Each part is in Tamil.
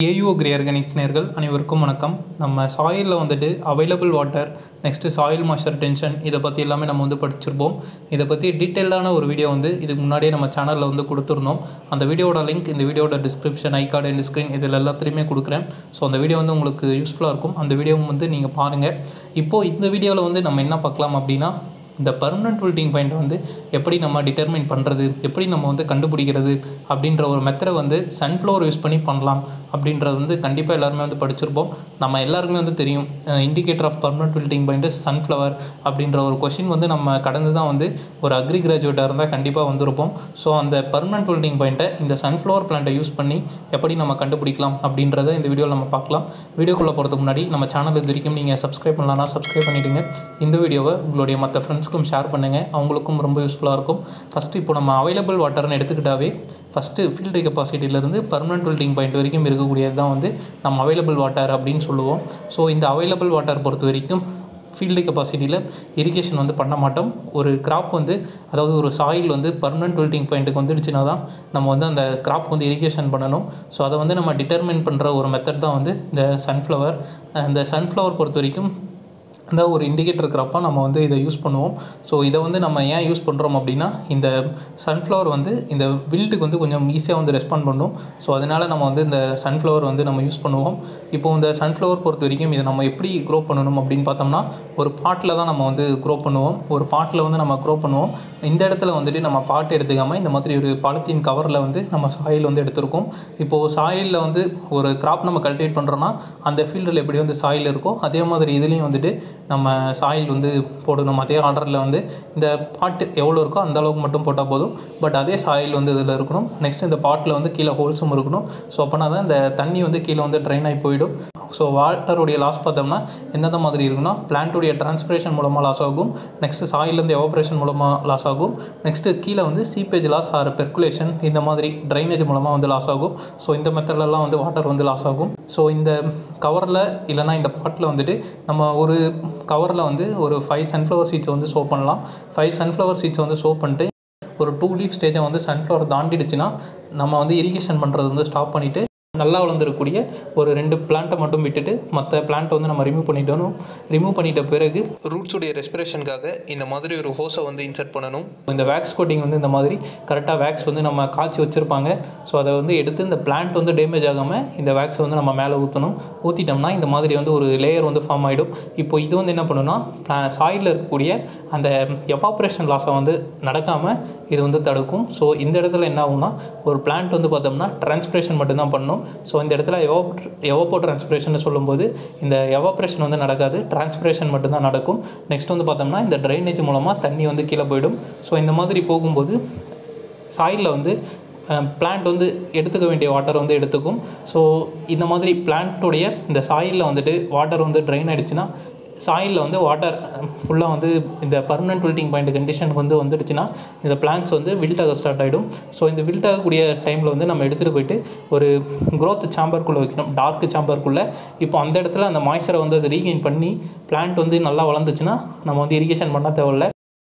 ஏயூ அக்ரி ஆர்கானிக்ஸ் நேர்கள் அனைவருக்கும் வணக்கம் நம்ம சாயிலில் வந்துட்டு available water next soil moisture tension இதை பற்றி எல்லாமே நம்ம வந்து படிச்சிருப்போம் இதை பற்றி டீட்டெயில்டான ஒரு வீடியோ வந்து இதுக்கு முன்னாடியே நம்ம சேனலில் வந்து கொடுத்துருந்தோம் அந்த வீடியோட லிங்க் இந்த வீடியோட description I card and screen இதில் எல்லாத்துலேயுமே கொடுக்குறேன் ஸோ அந்த வீடியோ வந்து உங்களுக்கு யூஸ்ஃபுல்லாக இருக்கும் அந்த வீடியோவும் வந்து நீங்கள் பாருங்கள் இப்போது இந்த வீடியோவில் வந்து நம்ம என்ன பார்க்கலாம் அப்படின்னா இந்த பர்மனன்ட் வில்டிங் பாயிண்ட் வந்து எப்படி நம்ம டிட்டர்மைன் பண்ணுறது எப்படி நம்ம வந்து கண்டுபிடிக்கிறது அப்படின்ற ஒரு மெத்தடை வந்து சன்ஃப்ளவர் யூஸ் பண்ணி பண்ணலாம் அப்படின்றது வந்து கண்டிப்பாக எல்லாருமே வந்து படிச்சிருப்போம் நம்ம எல்லாருக்குமே வந்து தெரியும் indicator of permanent wilting point sunflower அப்படின்ற ஒரு கொஷின் வந்து நம்ம கடந்து தான் வந்து ஒரு அக்ரி கிராஜுவேட்டாக இருந்தால் கண்டிப்பாக வந்திருப்போம் ஸோ அந்த பர்மனன்ட் வில்டிங் பாயிண்ட்டை இந்த சன்ஃப்ளவர் பிளான்ட்டை யூஸ் பண்ணி எப்படி நம்ம கண்டுபிடிக்கலாம் அப்படின்றத இந்த வீடியோவில் நம்ம பார்க்கலாம் வீடியோக்குள்ளே போகிறதுக்கு முன்னாடி நம்ம சேனல் இது வரைக்கும் நீங்கள் சப்ஸ்கிரைப் பண்ணலாம்னா சப்ஸ்கிரைப் பண்ணிவிடுங்க இந்த வீடியோவை உங்களுடைய மற்ற ஃப்ரெண்ட்ஸ்க்கும் ஷேர் பண்ணுங்கள் அவங்களுக்கும் ரொம்ப யூஸ்ஃபுல்லாக இருக்கும் ஃபஸ்ட்டு இப்போ நம்ம அவைலபிள் வாட்டர்னு எடுத்துக்கிட்டாவே ஃபஸ்ட்டு ஃபீல்டு கெப்பாசிட்டியிலேருந்து பர்மனன்ட் பில்டிங் பாயிண்ட் வரைக்கும் இருக்கக்கூடியது தான் வந்து நம்ம அவைலபிள் வாட்டர் அப்படின்னு சொல்லுவோம் ஸோ இந்த அவைலபிள் வாட்டர் பொறுத்த வரைக்கும் ஃபீல்டு கெப்பாசிட்டியில் இரிகேஷன் வந்து பண்ண மாட்டோம் ஒரு கிராப் வந்து அதாவது ஒரு சாயில் வந்து பர்மனன்ட் பில்டிங் பாயிண்ட்டுக்கு வந்துடுச்சுன்னா தான் நம்ம வந்து அந்த கிராப் வந்து இரிகேஷன் பண்ணணும் ஸோ அதை வந்து நம்ம டிட்டர்மின் பண்ணுற ஒரு மெத்தட் தான் வந்து இந்த சன்ஃப்ளவர் இந்த சன்ஃப்ளவர் பொறுத்த வரைக்கும் இந்த ஒரு இண்டிகேட்டர் இருக்கிறப்ப நம்ம வந்து இதை யூஸ் பண்ணுவோம் ஸோ இதை வந்து நம்ம ஏன் யூஸ் பண்ணுறோம் அப்படின்னா இந்த சன்ஃப்ளவர் வந்து இந்த வில்ட்டுக்கு வந்து கொஞ்சம் ஈஸியாக வந்து ரெஸ்பாண்ட் பண்ணும் ஸோ அதனால் நம்ம வந்து இந்த சன்ஃப்ளவர் வந்து நம்ம யூஸ் பண்ணுவோம் இப்போ இந்த சன்ஃப்ளவர் பொறுத்த வரைக்கும் இதை நம்ம எப்படி க்ரோ பண்ணணும் அப்படின்னு பார்த்தோம்னா ஒரு பாட்டில் தான் நம்ம வந்து க்ரோ பண்ணுவோம் ஒரு பாட்டில் வந்து நம்ம க்ரோ பண்ணுவோம் இந்த இடத்துல வந்துட்டு நம்ம பாட் எடுத்துக்காமல் இந்த மாதிரி ஒரு பாலித்தீன் கவரில் வந்து நம்ம சாயில் வந்து எடுத்திருக்கோம் இப்போது சாயிலில் வந்து ஒரு கிராப் நம்ம கல்டிவேட் பண்ணுறோன்னா அந்த ஃபீல்டில் எப்படி வந்து சாயில் இருக்கோ அதே மாதிரி இதுலேயும் வந்துட்டு நம்ம சாயில் வந்து போடணும் அதே ஆர்டரில் வந்து இந்த பாட்டு எவ்வளோ இருக்கோ அந்த அளவுக்கு மட்டும் போட்டால் போதும் பட் அதே சாயில் வந்து இதில் இருக்கணும் நெக்ஸ்ட் இந்த பாட்டில் வந்து கீழே ஹோல்ஸும் இருக்கணும் ஸோ அப்போனா தான் இந்த தண்ணி வந்து கீழே வந்து ட்ரைன் ஆகி போயிடும் ஸோ வாட்டருடைய லாஸ் பார்த்தோம்னா எந்தெந்த மாதிரி இருக்குன்னா பிளான்ட்டுடைய டிரான்ஸ்பிரேஷன் மூலமாக லாஸ் ஆகும் நெக்ஸ்ட்டு சாயிலேருந்து எவாப்ரேஷன் மூலமாக லாஸ் ஆகும் நெக்ஸ்ட்டு கீழே வந்து சீப்பேஜ் லாஸ் ஆர் பெர்குலேஷன் இந்த மாதிரி ட்ரைனேஜ் மூலமாக வந்து லாஸ் ஆகும் ஸோ இந்த மெத்தட்லலாம் வந்து வாட்டர் வந்து லாஸ் ஆகும் ஸோ இந்த கவரில் இல்லைனா இந்த பாட்டில் வந்துட்டு நம்ம ஒரு கவரில் வந்து ஒரு ஃபைவ் சன்ஃப்ளவர் சீட்ஸை வந்து சோப் பண்ணலாம் ஃபைவ் சன்ஃப்ளவர் சீட்ஸை வந்து சோப் பண்ணிட்டு ஒரு டூ லீஃப் ஸ்டேஜை வந்து சன்ஃப்ளவர் தாண்டிடுச்சுன்னா நம்ம வந்து இரிகேஷன் பண்ணுறது வந்து ஸ்டாப் பண்ணிவிட்டு நல்லா வளர்ந்துருக்கக்கூடிய ஒரு ரெண்டு பிளான்ட்டை மட்டும் விட்டுட்டு மற்ற பிளான்ட்டை வந்து நம்ம ரிமூவ் பண்ணிட்டோம் ரிமூவ் பண்ணிட்ட பிறகு ரூட்ஸுடைய ரெஸ்பிரேஷனுக்காக இந்த மாதிரி ஒரு ஹோஸை வந்து இன்சர்ட் பண்ணணும் இந்த வேக்ஸ் கோட்டிங் வந்து இந்த மாதிரி கரெக்டாக வேக்ஸ் வந்து நம்ம காய்ச்சி வச்சுருப்பாங்க ஸோ அதை வந்து எடுத்து இந்த பிளான்ட் வந்து டேமேஜ் ஆகாமல் இந்த வேக்ஸை வந்து நம்ம மேலே ஊற்றணும் ஊற்றிட்டோம்னா இந்த மாதிரி வந்து ஒரு லேயர் வந்து ஃபார்ம் ஆகிடும் இப்போ இது வந்து என்ன பண்ணுன்னா சாயிலில் இருக்கக்கூடிய அந்த எவாப்ரேஷன் லாஸை வந்து நடக்காமல் இது வந்து தடுக்கும் ஸோ இந்த இடத்துல என்ன ஆகும்னா ஒரு பிளான்ட் வந்து பார்த்தோம்னா டிரான்ஸ்பிரேஷன் மட்டும்தான் பண்ணும் ஸோ இந்த இடத்துல எவோ எவோப்போ டிரான்ஸ்பிரேஷன் சொல்லும்போது இந்த எவாப்ரேஷன் வந்து நடக்காது டிரான்ஸ்பிரேஷன் மட்டும்தான் நடக்கும் நெக்ஸ்ட் வந்து பார்த்தோம்னா இந்த ட்ரைனேஜ் மூலமாக தண்ணி வந்து கீழே போயிடும் ஸோ இந்த மாதிரி போகும்போது சாயிலில் வந்து பிளான்ட் வந்து எடுத்துக்க வேண்டிய வாட்டர் வந்து எடுத்துக்கும் ஸோ இந்த மாதிரி பிளான்ட்டுடைய இந்த சாயிலில் வந்துட்டு வாட்டர் வந்து ட்ரைன் ஆகிடுச்சுன்னா சாயிலில் வந்து வாட்டர் ஃபுல்லாக வந்து இந்த பர்மனன்ட் வில்ட்டிங் பாயிண்ட் கண்டிஷனுக்கு வந்து வந்துடுச்சுன்னா இந்த பிளான்ஸ் வந்து வில்ட்டாக ஸ்டார்ட் ஆகிடும் ஸோ இந்த வில்ட் ஆகக்கூடிய டைமில் வந்து நம்ம எடுத்துகிட்டு போயிட்டு ஒரு க்ரோத் சாம்பருக்குள்ளே வைக்கணும் டார்க் சாம்பருக்குள்ளே இப்போ அந்த இடத்துல அந்த மாய்ச்சரை வந்து அதை ரீகெயின் பண்ணி பிளான்ட் வந்து நல்லா வளர்ந்துச்சுன்னா நம்ம வந்து இரிகேஷன் பண்ண தேவையில்ல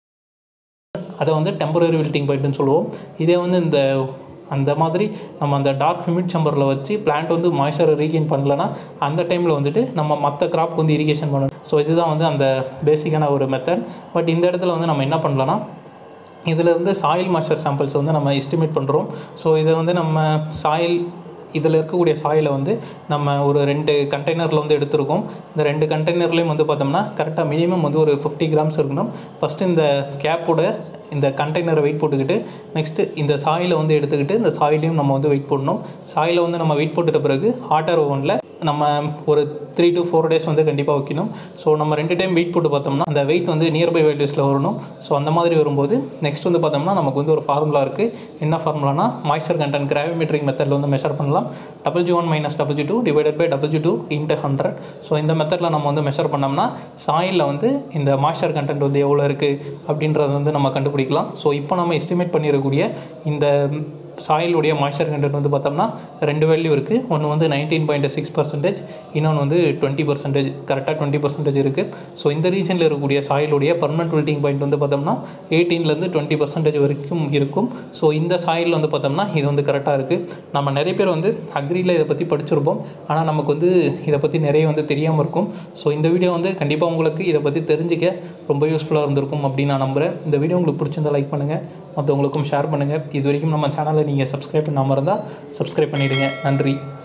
அதை வந்து டெம்பரரி வில்ட்டிங் பாயிண்ட்னு சொல்லுவோம் இதே வந்து இந்த அந்த மாதிரி நம்ம அந்த டார்க் ஹியூமிட் சம்பரில் வச்சு பிளான்ட் வந்து மாய்ச்சரை ரீகெயின் பண்ணலன்னா அந்த டைமில் வந்துட்டு நம்ம மற்ற கிராப்க்கு வந்து இரிகேஷன் பண்ணணும் ஸோ இதுதான் வந்து அந்த பேசிக்கான ஒரு மெத்தட் பட் இந்த இடத்துல வந்து நம்ம என்ன பண்ணலான்னா இதிலேருந்து சாயில் மாய்ச்சர் சாம்பிள்ஸ் வந்து நம்ம எஸ்டிமேட் பண்ணுறோம் ஸோ இதை வந்து நம்ம சாயில் இதில் இருக்கக்கூடிய சாயிலை வந்து நம்ம ஒரு ரெண்டு கண்டெய்னரில் வந்து எடுத்திருக்கோம் இந்த ரெண்டு கண்டெய்னர்லேயும் வந்து பார்த்தோம்னா கரெக்டாக மினிமம் வந்து ஒரு ஃபிஃப்டி கிராம்ஸ் இருக்கணும் ஃபஸ்ட்டு இந்த கேப்போட இந்த கண்டெய்னரை வெயிட் போட்டுக்கிட்டு நெக்ஸ்ட்டு இந்த சாயிலை வந்து எடுத்துக்கிட்டு இந்த சாயிலையும் நம்ம வந்து வெயிட் போடணும் சாயிலை வந்து நம்ம வெயிட் போட்டுட்ட பிறகு ஹாட்டர் ஓவனில் நம்ம ஒரு த்ரீ டு ஃபோர் டேஸ் வந்து கண்டிப்பாக வைக்கணும் ஸோ நம்ம ரெண்டு டைம் வெயிட் போட்டு பார்த்தோம்னா அந்த வெயிட் வந்து நியர்பை வேல்யூஸில் வரணும் ஸோ அந்த மாதிரி வரும்போது நெக்ஸ்ட் வந்து பார்த்தோம்னா நமக்கு வந்து ஒரு ஃபார்முலா இருக்குது என்ன ஃபார்முலானா மாய்ச்சர் கண்டென்ட் கிராவிமெட்ரிக் மெத்தடில் வந்து மெஷர் பண்ணலாம் double G one minus double G two divided by double G two into hundred so இந்த மெத்தடில் நம்ம வந்து மெஷர் பண்ணோம்னா சாயிலில் வந்து இந்த மாய்ச்சர் கண்டென்ட் வந்து எவ்வளோ இருக்குது அப்படின்றத வந்து நம்ம கண்டுபிடிக்கலாம் ஸோ இப்போ நம்ம எஸ்டிமேட் பண்ணிடக்கூடிய இந்த சாயிலுடைய மாய்ஸ்சர் கண்டென்ட் வந்து பார்த்தோம்னா ரெண்டு வேல்யூ இருக்குது ஒன்று வந்து நைன்டீன் பாயிண்ட் சிக்ஸ் பர்சன்டேஜ் இன்னொன்று வந்து டுவெண்ட்டி பர்சன்டேஜ் கரெக்டாக டுவெண்ட்டி பர்சன்டேஜ் இருக்குது ஸோ இந்த ரீசனில் இருக்கக்கூடிய சாயிலுடைய பர்மனெண்ட் வில்ட்டிங் பாயிண்ட் வந்து பார்த்தோம்னா எயிட்டீன்லேருந்து டுவெண்ட்டி பர்சன்டேஜ் வரைக்கும் இருக்கும் ஸோ இந்த சாயில் வந்து பார்த்தோம்னா இது வந்து கரெக்டாக இருக்குது நம்ம நிறைய பேர் வந்து அக்ரியில் இதை பற்றி படிச்சிருப்போம் ஆனால் நமக்கு வந்து இதை பற்றி நிறைய வந்து தெரியாமல் இருக்கும் ஸோ இந்த வீடியோ வந்து கண்டிப்பாக உங்களுக்கு இதை பற்றி தெரிஞ்சிக்க ரொம்ப யூஸ்ஃபுல்லாக இருந்திருக்கும் அப்படின்னு நான் நம்புகிறேன் இந்த வீடியோ உங்களுக்கு பிடிச்சிருந்தா லைக் பண்ணுங்கள் மற்றவங்களுக்கும் ஷேர் பண்ணுங்கள் இது வரைக்கும் நம்ம சேனலை நீங்கள் சப்ஸ்கிரைப் பண்ணாமல் இருந்தால் சப்ஸ்கிரைப் பண்ணிவிடுங்க நன்றி